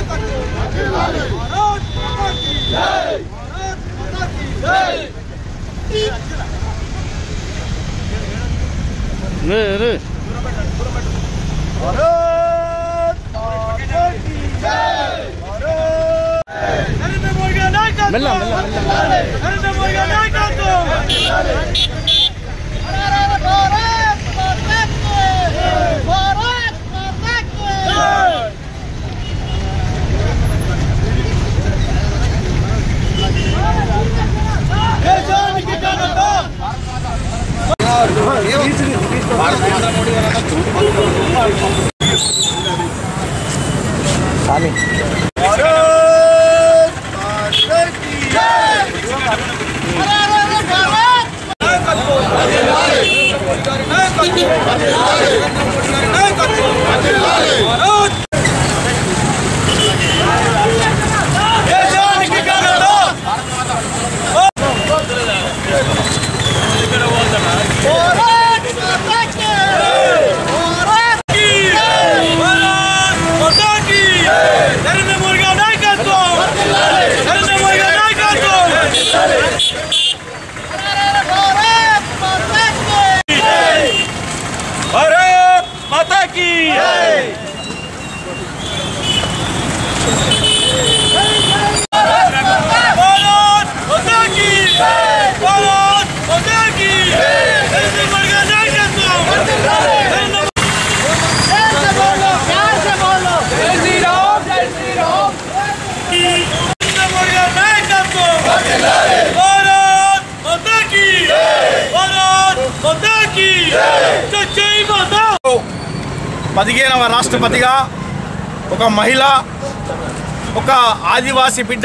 రే రే మెల్ల మెల్ల भारत माता की भारत माता की भारत माता की नरेंद्र मोदी का नायकत्व नरेंद्र नरेंद्र मोदी का नायकत्व भारत माता की भारत माता की जय माता పదిహేనవ రాష్ట్రపతిగా ఒక మహిళ ఒక ఆదివాసీ బిడ్డ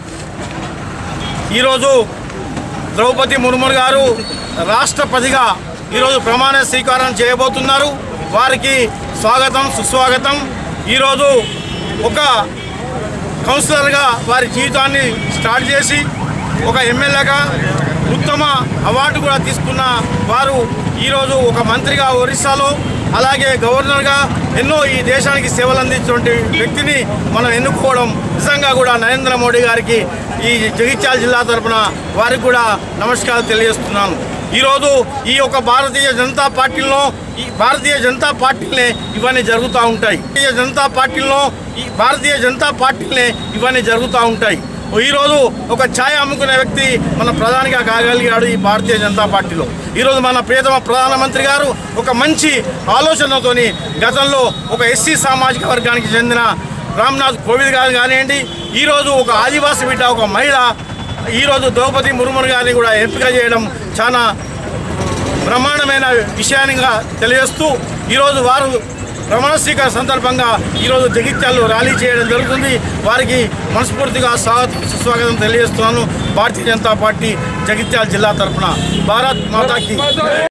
ఈరోజు ద్రౌపది ముర్ము గారు రాష్ట్రపతిగా ఈరోజు ప్రమాణ స్వీకారం చేయబోతున్నారు వారికి స్వాగతం సుస్వాగతం ఈరోజు ఒక కౌన్సిలర్గా వారి జీవితాన్ని స్టార్ట్ చేసి ఒక ఎమ్మెల్యేగా ఉత్తమ అవార్డు కూడా తీసుకున్న వారు ఈరోజు ఒక మంత్రిగా ఒరిస్సాలో అలాగే గవర్నర్గా ఎన్నో ఈ దేశానికి సేవలు అందించినటువంటి వ్యక్తిని మనం ఎన్నుకోవడం నిజంగా కూడా నరేంద్ర మోడీ గారికి ఈ జగిత్యాల జిల్లా తరపున వారికి కూడా నమస్కారాలు తెలియజేస్తున్నాను ఈరోజు ఈ యొక్క భారతీయ జనతా పార్టీలో ఈ భారతీయ జనతా పార్టీలే ఇవన్నీ జరుగుతూ ఉంటాయి భారతీయ జనతా పార్టీలో ఈ భారతీయ జనతా పార్టీలే ఇవన్నీ జరుగుతూ ఉంటాయి ఈరోజు ఒక ఛాయ్ అమ్ముకునే వ్యక్తి మన ప్రధానిగా కాగలిగాడు ఈ భారతీయ జనతా పార్టీలో ఈరోజు మన ప్రియతమ ప్రధానమంత్రి గారు ఒక మంచి ఆలోచనతోని గతంలో ఒక ఎస్సీ సామాజిక వర్గానికి చెందిన రామ్నాథ్ కోవింద్ గారు కానివ్వండి ఈరోజు ఒక ఆదివాసీ బిడ్డ ఒక మహిళ ఈరోజు ద్రౌపది ముర్ము గారిని కూడా ఎంపిక చేయడం చాలా బ్రహ్మాండమైన విషయానిగా తెలియజేస్తూ ఈరోజు వారు ప్రమాణ స్వీకార సందర్భంగా ఈరోజు జగిత్యాల్లో ర్యాలీ చేయడం జరుగుతుంది వారికి మనస్ఫూర్తిగా స్వాగతం సుస్వాగతం తెలియజేస్తున్నాను భారతీయ జనతా పార్టీ జగిత్యాల జిల్లా తరఫున భారత్ మాతాకి